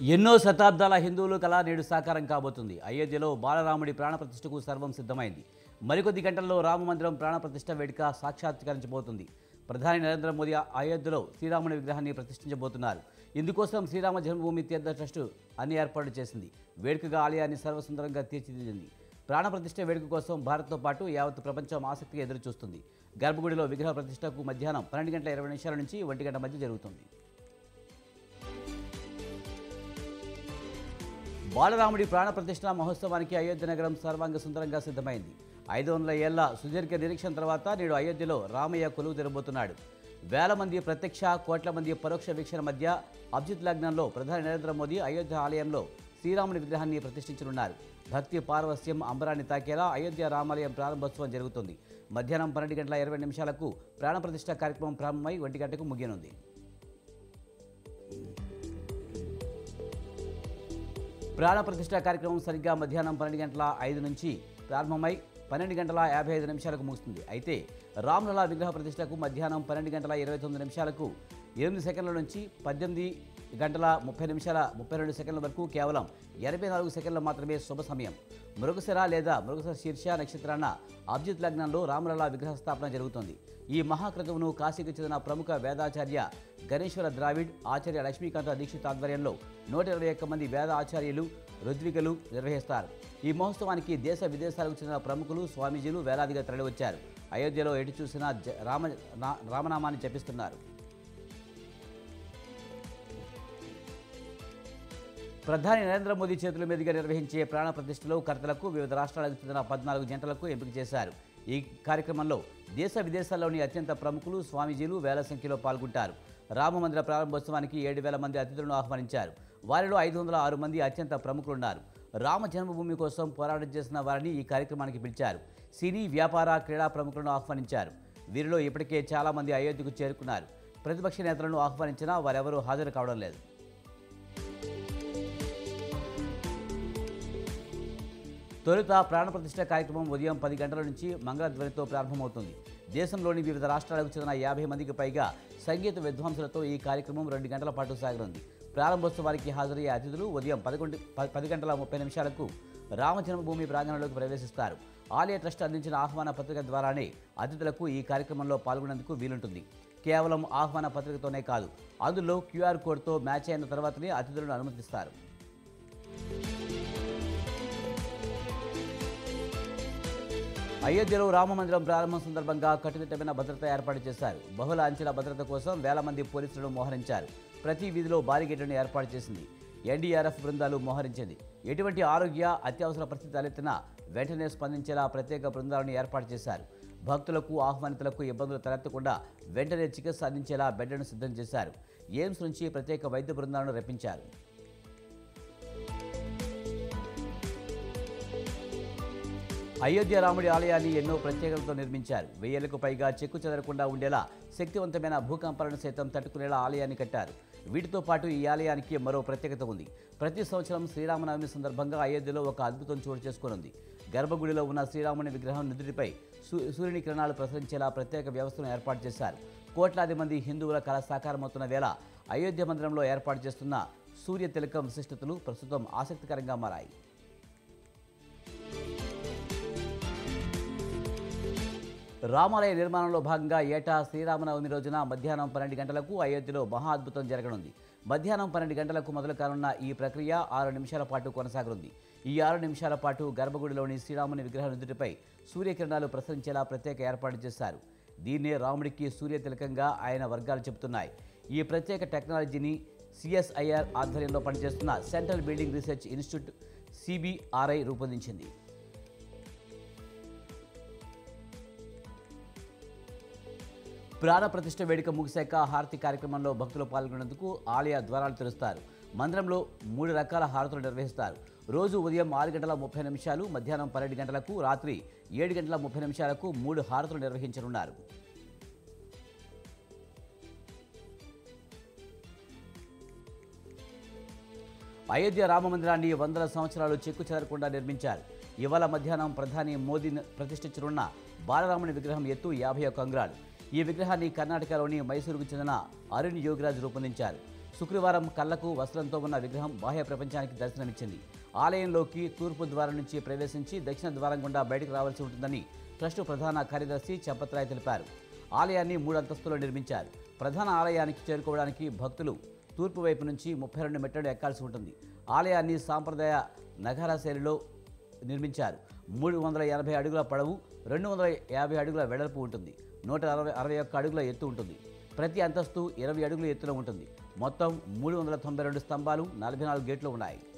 ఎన్నో శతాబ్దాల హిందువులు కళ నేడు సాకారం కాబోతుంది అయోధ్యలో బాలరాముడి ప్రాణప్రతిష్ఠకు సర్వం సిద్ధమైంది మరికొద్ది గంటల్లో రామ మందిరం ప్రాణప్రతిష్ఠ వేడుక సాక్షాత్కరించబోతుంది ప్రధాని నరేంద్ర మోదీ అయోధ్యలో శ్రీరాముని విగ్రహాన్ని ప్రతిష్ఠించబోతున్నారు ఇందుకోసం శ్రీరామ జన్మభూమి తీర్థ ట్రస్టు అన్ని ఏర్పాట్లు చేసింది వేడుకగా ఆలయాన్ని సర్వసుందరంగా తీర్చిదిద్దింది ప్రాణప్రతిష్ఠ వేడుక కోసం భారత్తో పాటు యావత్ ప్రపంచం ఆసక్తిగా ఎదురు చూస్తుంది గర్భగుడిలో విగ్రహ ప్రతిష్టకు మధ్యాహ్నం పన్నెండు గంటల ఇరవై నిమిషాల నుంచి ఒంటి గంట మధ్య జరుగుతుంది బాలరాముడి ప్రాణప్రతిష్ఠ మహోత్సవానికి అయోధ్య నగరం సర్వాంగ సుందరంగా సిద్ధమైంది ఐదు వందల ఏళ్ల సుదీర్ఘ నిరీక్షణ తర్వాత నేడు అయోధ్యలో రామయ్య కొలువు తెరబోతున్నాడు వేల మంది ప్రత్యక్ష కోట్ల మంది పరోక్ష వీక్షణ మధ్య అబ్జిత్ లగ్నంలో ప్రధాని నరేంద్ర మోదీ అయోధ్య ఆలయంలో శ్రీరాముని విగ్రహాన్ని ప్రతిష్ఠించనున్నారు భక్తి పారవస్యం అంబరాన్ని తాకేలా అయోధ్య రామాలయం ప్రారంభోత్సవం జరుగుతుంది మధ్యాహ్నం పన్నెండు గంటల ఇరవై నిమిషాలకు ప్రాణప్రతిష్ఠ కార్యక్రమం ప్రారంభమై ఒంటి గంటకు ముగియనుంది ప్రాణ ప్రతిష్ఠ కార్యక్రమం సరిగ్గా మధ్యాహ్నం పన్నెండు గంటల ఐదు నుంచి ప్రారంభమై పన్నెండు గంటల యాభై ఐదు నిమిషాలకు ముగుస్తుంది అయితే రామ్లలా విగ్రహ ప్రతిష్టకు మధ్యాహ్నం పన్నెండు గంటల ఇరవై తొమ్మిది నిమిషాలకు ఎనిమిది సెకండ్ల నుంచి పద్దెనిమిది గంటల ముప్పై నిమిషాల ముప్పై రెండు సెకండ్ల వరకు కేవలం ఎనభై నాలుగు సెకండ్లు మాత్రమే శుభ సమయం మృగశిర లేదా మృగశిర శీర్ష నక్షత్రాన అబ్జిత్ లగ్నంలో రామలలా విగ్రహ స్థాపన జరుగుతుంది ఈ మహాక్రతువును కాశీకి చెందిన ప్రముఖ వేదాచార్య గణేశ్వర ద్రావిడ్ ఆచార్య లక్ష్మీకాంత దీక్షిత్ ఆధ్వర్యంలో నూట ఇరవై ఒక్క మంది వేద ఆచార్యులు రుద్వికలు నిర్వహిస్తారు ఈ మహోత్సవానికి దేశ విదేశాలకు చెందిన ప్రముఖులు స్వామీజీలు వేలాదిగా తరలివచ్చారు అయోధ్యలో ఎటు చూసినా జ- రామ నా- రామనామాన్ని జపిస్తున్నారు ప్రధాని నరేంద్ర మోదీ చేతుల మీదుగా నిర్వహించే ప్రాణ ప్రతిష్టలో కర్తలకు వివిధ రాష్ట్రాలకు చెందిన పద్నాలుగు జంటలకు ఎంపిక చేశారు ఈ కార్యక్రమంలో దేశ విదేశాల్లోని అత్యంత ప్రముఖులు స్వామీజీలు వేల సంఖ్యలో పాల్గొంటారు రామమందిర ప్రారంభోత్సవానికి ఏడు వేల మంది అతిథులను ఆహ్వానించారు వారిలో ఐదు వందల ఆరు మంది అత్యంత ప్రముఖులున్నారు రామ జన్మభూమి కోసం పోరాటం చేసిన వారిని ఈ కార్యక్రమానికి పిలిచారు సినీ వ్యాపార క్రీడా ప్రముఖులను ఆహ్వానించారు వీరిలో ఇప్పటికే చాలా మంది అయోధ్యకు చేరుకున్నారు ప్రతిపక్ష నేతలను ఆహ్వానించినా వారెవరూ హాజరు కావడం లేదు తొలుత ప్రాణప్రతిష్ఠ కార్యక్రమం ఉదయం పది గంటల నుంచి మంగళధ్వనితో ప్రారంభమవుతుంది దేశంలోని వివిధ రాష్ట్రాలకు చెందిన యాభై మందికి పైగా సంగీత విద్వాంసులతో ఈ కార్యక్రమం రెండు గంటల పాటు సాగనుంది ప్రారంభోత్సవానికి హాజరయ్యే అతిథులు ఉదయం పదకొండు ప- పది గంటల ముప్పై నిమిషాలకు రామ జన్మభూమి ప్రాంగణంలోకి ప్రవేశిస్తారు ఆలయ ట్రస్ట్ అందించిన ఆహ్వాన పత్రిక ద్వారానే అతిథులకు ఈ కార్యక్రమంలో పాల్గొనేందుకు వీలుంటుంది కేవలం ఆహ్వాన పత్రికతోనే కాదు అందులో క్యూఆర్ కోడ్తో మ్యాచ్ అయిన తర్వాతనే అతిథులను అనుమతిస్తారు అయోధ్యలో రామ మందిరం ప్రారంభం సందర్భంగా కట్టుదిట్టమైన భద్రత ఏర్పాటు చేశారు బహుళ అంచెల భద్రత కోసం వేల మంది పోలీసులను మోహరించారు ప్రతి వీధిలో బారిగేట్లను ఏర్పాటు చేసింది ఎన్డీఆర్ఎఫ్ బృందాలు మోహరించింది ఎటువంటి ఆరోగ్య అత్యవసర పరిస్థితి తలెత్తినా వెంటనే స్పందించేలా ప్రత్యేక బృందాలను ఏర్పాటు చేశారు భక్తులకు ఆహ్వానితులకు ఇబ్బందులు తలెత్తకుండా వెంటనే చికిత్స అందించేలా బెడ్లను సిద్ధం చేశారు ఎయిమ్స్ నుంచి ప్రత్యేక వైద్య బృందాలను రప్పించారు అయోధ్య రాముడి ఆలయాన్ని ఎన్నో ప్రత్యేకతలతో నిర్మించారు వెయ్యేళ్లకు పైగా చెక్కు చెదరకుండా ఉండేలా శక్తివంతమైన భూకంపాలను సైతం తట్టుకునేలా ఆలయాన్ని కట్టారు వీటితో పాటు ఈ ఆలయానికి మరో ప్రత్యేకత ఉంది ప్రతి సంవత్సరం శ్రీరామనవమి సందర్భంగా అయోధ్యలో ఒక అద్భుతం చోటు చేసుకునుంది గర్భగుడిలో ఉన్న శ్రీరాముని విగ్రహం నుదుటిపై సూ- సూర్యుని కిరణాలు ప్రసరించేలా ప్రత్యేక వ్యవస్థను ఏర్పాటు చేశారు కోట్లాది మంది హిందువుల కళ సాకారమవుతున్న వేళ అయోధ్య మందిరంలో ఏర్పాటు చేస్తున్న సూర్య తిలకం విశిష్టతలు ప్రస్తుతం ఆసక్తికరంగా మారాయి రామాలయ నిర్మాణంలో భాగంగా ఏటా శ్రీరామనవమి రోజున మధ్యాహ్నం పన్నెండు గంటలకు అయోధ్యలో మహా అద్భుతం జరగనుంది మధ్యాహ్నం పన్నెండు గంటలకు మొదలు కానున్న ఈ ప్రక్రియ ఆరు నిమిషాల పాటు కొనసాగనుంది ఈ ఆరు నిమిషాల పాటు గర్భగుడిలోని శ్రీరాముని విగ్రహ నుదుటిపై సూర్యకిరణాలు ప్రసరించేలా ప్రత్యేక ఏర్పాటు చేశారు దీన్నే రాముడికి సూర్య తిలకంగా ఆయన వర్గాలు చెబుతున్నాయి ఈ ప్రత్యేక టెక్నాలజీని సిఎస్ఐఆర్ ఆధ్వర్యంలో పనిచేస్తున్న central building research institute CBRI రూపొందించింది ప్రాణ ప్రతిష్ఠ వేడుక ముగిశాక హారతి కార్యక్రమంలో భక్తులు పాల్గొనేందుకు ఆలయ ద్వారాలు తెరుస్తారు మందిరంలో మూడు రకాల హారతులు నిర్వహిస్తారు రోజు ఉదయం ఆరు గంటల ముప్పై నిమిషాలు మధ్యాహ్నం పన్నెండు గంటలకు రాత్రి ఏడు గంటల ముప్పై నిమిషాలకు మూడు హారతులు నిర్వహించనున్నారు అయోధ్య రామ మందిరాన్ని వందల సంవత్సరాలు చెక్కు చెదరకుండా నిర్మించారు ఇవాళ మధ్యాహ్నం ప్రధాని మోదీ ప్రతిష్ఠించనున్న బాలరాముని విగ్రహం ఎత్తు యాభై ఒక్క అంగుళాలు ఈ విగ్రహాన్ని కర్ణాటకలోని మైసూరుకు చెందిన అరుణ్ యోగిరాజ్ రూపొందించారు శుక్రవారం కళ్లకు వస్త్రంతో ఉన్న విగ్రహం బాహ్య ప్రపంచానికి దర్శనమిచ్చింది ఆలయంలోకి తూర్పు ద్వారం నుంచి ప్రవేశించి దక్షిణ ద్వారం గుండా బయటకు రావాల్సి ఉంటుందని ట్రస్టు ప్రధాన కార్యదర్శి చంపత్రాయ్ తెలిపారు ఆలయాన్ని మూడు అంతస్తులో నిర్మించారు ప్రధాన ఆలయానికి చేరుకోవడానికి భక్తులు తూర్పు వైపు నుంచి ముప్పై రెండు మెట్టలు ఎక్కాల్సి ఉంటుంది ఆలయాన్ని సాంప్రదాయ నగర శైలిలో నిర్మించారు మూడు వందల ఎనభై అడుగుల పొడవు రెండు వందల యాభై అడుగుల వెడల్పు ఉంటుంది నూట అరవై అరవై ఒక్క అడుగుల ఎత్తు ఉంటుంది ప్రతి అంతస్తు ఇరవై అడుగుల ఎత్తులో ఉంటుంది మొత్తం మూడు వందల తొంభై రెండు స్తంభాలు నలభై నాలుగు గేట్లు ఉన్నాయి